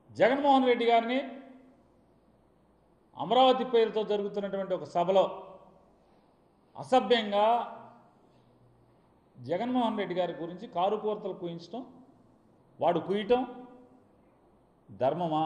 జగన్మోహన్ రెడ్డి గారిని అమరావతి పేరుతో జరుగుతున్నటువంటి ఒక సభలో అసభ్యంగా జగన్మోహన్ రెడ్డి గారి గురించి కారు కూరతలు కుయించడం వాడు కుయటం ధర్మమా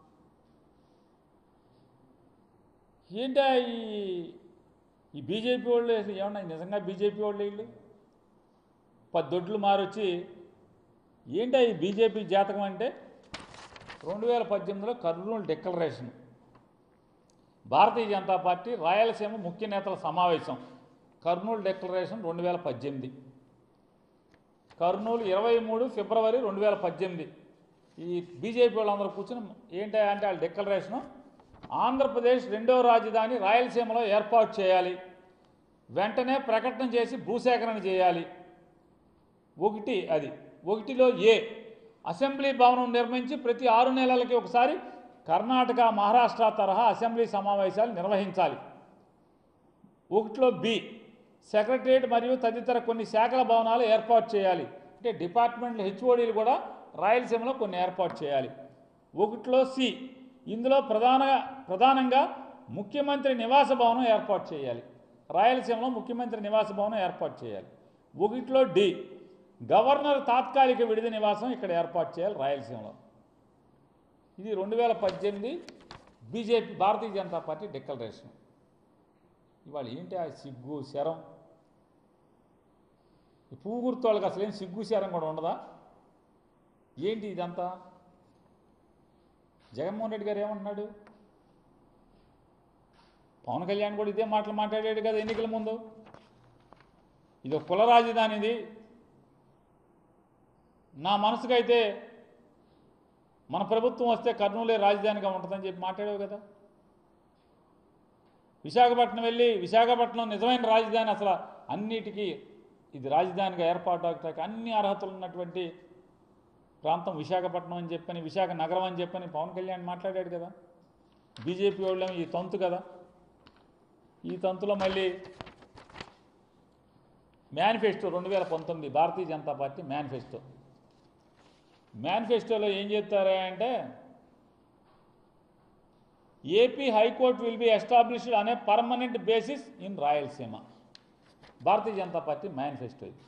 ఏంటా ఈ ఈ బీజేపీ వాళ్ళు ఏమన్నా నిజంగా బీజేపీ వాళ్ళు వీళ్ళు పది దొడ్లు మారొచ్చి ఏంటా ఈ బీజేపీ జాతకం అంటే రెండు వేల పద్దెనిమిదిలో కర్నూలు డిక్లరేషన్ భారతీయ జనతా పార్టీ రాయలసీమ ముఖ్య నేతల సమావేశం కర్నూలు డిక్లరేషన్ రెండు వేల పద్దెనిమిది కర్నూలు ఇరవై మూడు ఫిబ్రవరి రెండు వేల పద్దెనిమిది ఈ బీజేపీ వాళ్ళందరూ కూర్చుని ఏంటి అంటే వాళ్ళ డిక్లరేషను ఆంధ్రప్రదేశ్ రెండవ రాజధాని రాయలసీమలో ఏర్పాటు చేయాలి వెంటనే ప్రకటన చేసి భూసేకరణ చేయాలి ఒకటి అది ఒకటిలో ఏ అసెంబ్లీ భవనం నిర్మించి ప్రతి ఆరు నెలలకి ఒకసారి కర్ణాటక మహారాష్ట్ర తరహా అసెంబ్లీ సమావేశాలు నిర్వహించాలి ఒకటిలో బి సెక్రటరియట్ మరియు తదితర కొన్ని శాఖల భవనాలు ఏర్పాటు చేయాలి అంటే డిపార్ట్మెంట్ల హెచ్ఓడీలు కూడా రాయలసీమలో కొన్ని ఏర్పాటు చేయాలి ఒకటిలో సి ఇందులో ప్రధాన ప్రధానంగా ముఖ్యమంత్రి నివాస భవనం ఏర్పాటు చేయాలి రాయలసీమలో ముఖ్యమంత్రి నివాస భవనం ఏర్పాటు చేయాలి ఒకటిలో డి గవర్నర్ తాత్కాలిక విడిది నివాసం ఇక్కడ ఏర్పాటు చేయాలి రాయలసీమలో ఇది రెండు వేల పద్దెనిమిది BJP Bharatiya Janata party declaration ఇవాళ ఏంటి ఆ సిగ్గు శరం ఈ పువ్వు గుర్తు వాళ్ళకి అసలు ఏం సిగ్గు శరం కూడా ఉండదా ఏంటి ఇదంతా జగన్మోహన్ రెడ్డి గారు ఏమంటున్నాడు పవన్ కళ్యాణ్ కూడా ఇదే మాటలు మాట్లాడాడు కదా ఎన్నికల ముందు ఇది ఒక కుల రాజధానిది నా మనసుకైతే మన ప్రభుత్వం వస్తే కర్నూలే రాజధానిగా ఉంటుందని చెప్పి మాట్లాడావు కదా విశాఖపట్నం వెళ్ళి విశాఖపట్నం నిజమైన రాజధాని అసలు అన్నిటికీ ఇది రాజధానిగా ఏర్పాటు అవటానికి అన్ని అర్హతలు ఉన్నటువంటి ప్రాంతం విశాఖపట్నం అని చెప్పని విశాఖ నగరం అని చెప్పని పవన్ కళ్యాణ్ మాట్లాడాడు కదా బీజేపీ వాళ్ళేమో ఈ తంతు కదా ఈ తంతులో మళ్ళీ మేనిఫెస్టో రెండు వేల పంతొమ్మిది భారతీయ జనతా పార్టీ మేనిఫెస్టో మేనిఫెస్టోలో ఏం చెప్తారా అంటే AP high court will be established అనే permanent basis in Rayalaseema Bharatiya Janata party manifesto ఇది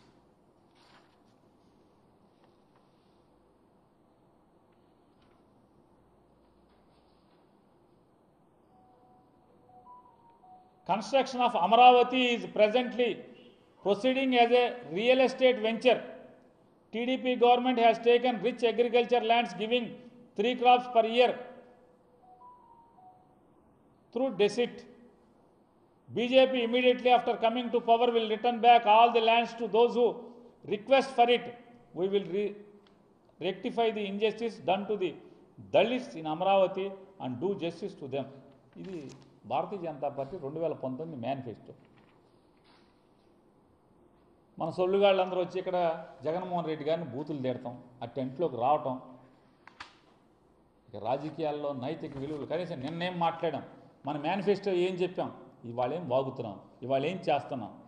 Construction of Amaravati is presently proceeding as a real estate venture. TDP government has taken rich agriculture lands giving three crops per year through deceit. BJP immediately after coming to power will return back all the lands to those who request for it. We will re- rectify the injustice done to the Dalits in Amaravati and do justice to them. ఇది భారతీయ Janata party రెండు వేల పంతొమ్మిది manifesto మన సొల్లుగాళ్ళందరూ వచ్చి ఇక్కడ జగన్మోహన్ రెడ్డి గారిని బూతులు తీడతాం ఆ టెంట్లోకి రావటం ఇక రాజకీయాల్లో నైతిక విలువలు కనీసం నిన్నేం మాట్లాడాం మన మేనిఫెస్టో ఏం చెప్పాం ఇవాళ ఏం వాగుతున్నాం ఇవాళ ఏం చేస్తున్నాం